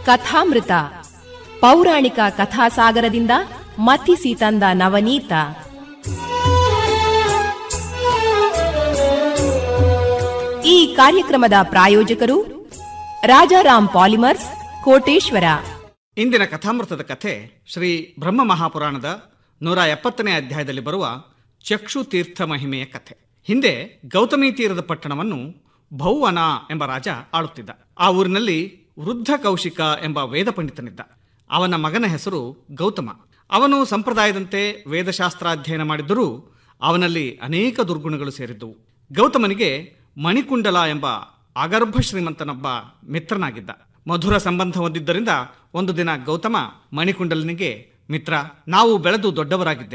ಕಥಾಮೃತ ಪೌರಾಣಿಕ ಕಥಾಸಾಗರದಿಂದ ಮಥಿಸಿ ತಂದ ನವನೀತ ಈ ಕಾರ್ಯಕ್ರಮದ ಪ್ರಾಯೋಜಕರು ರಾಜಾರಾಮ್ ಪಾಲಿಮರ್ಸ್ ಕೋಟೇಶ್ವರ ಇಂದಿನ ಕಥಾಮೃತದ ಕಥೆ ಶ್ರೀ ಬ್ರಹ್ಮ ಮಹಾಪುರಾಣದ ನೂರ ಎಪ್ಪತ್ತನೇ ಅಧ್ಯಾಯದಲ್ಲಿ ಬರುವ ಚಕ್ಷು ತೀರ್ಥ ಮಹಿಮೆಯ ಕಥೆ ಹಿಂದೆ ಗೌತಮಿ ತೀರದ ಪಟ್ಟಣವನ್ನು ಭೌವನ ಎಂಬ ರಾಜ ಆಳುತ್ತಿದ್ದ ಆ ಊರಿನಲ್ಲಿ ವೃದ್ಧ ಕೌಶಿಕ ಎಂಬ ವೇದ ಪಂಡಿತನಿದ್ದ ಅವನ ಮಗನ ಹೆಸರು ಗೌತಮ ಅವನು ಸಂಪ್ರದಾಯದಂತೆ ವೇದಶಾಸ್ತ್ರಾಧ್ಯಯನ ಮಾಡಿದ್ದರೂ ಅವನಲ್ಲಿ ಅನೇಕ ದುರ್ಗುಣಗಳು ಸೇರಿದ್ದವು ಗೌತಮನಿಗೆ ಮಣಿಕುಂಡಲ ಎಂಬ ಅಗರ್ಭ ಶ್ರೀಮಂತನೊಬ್ಬ ಮಿತ್ರನಾಗಿದ್ದ ಮಧುರ ಸಂಬಂಧ ಹೊಂದಿದ್ದರಿಂದ ಒಂದು ದಿನ ಗೌತಮ ಮಣಿಕುಂಡಲನಿಗೆ ಮಿತ್ರ ನಾವು ಬೆಳೆದು ದೊಡ್ಡವರಾಗಿದ್ದೇವೆ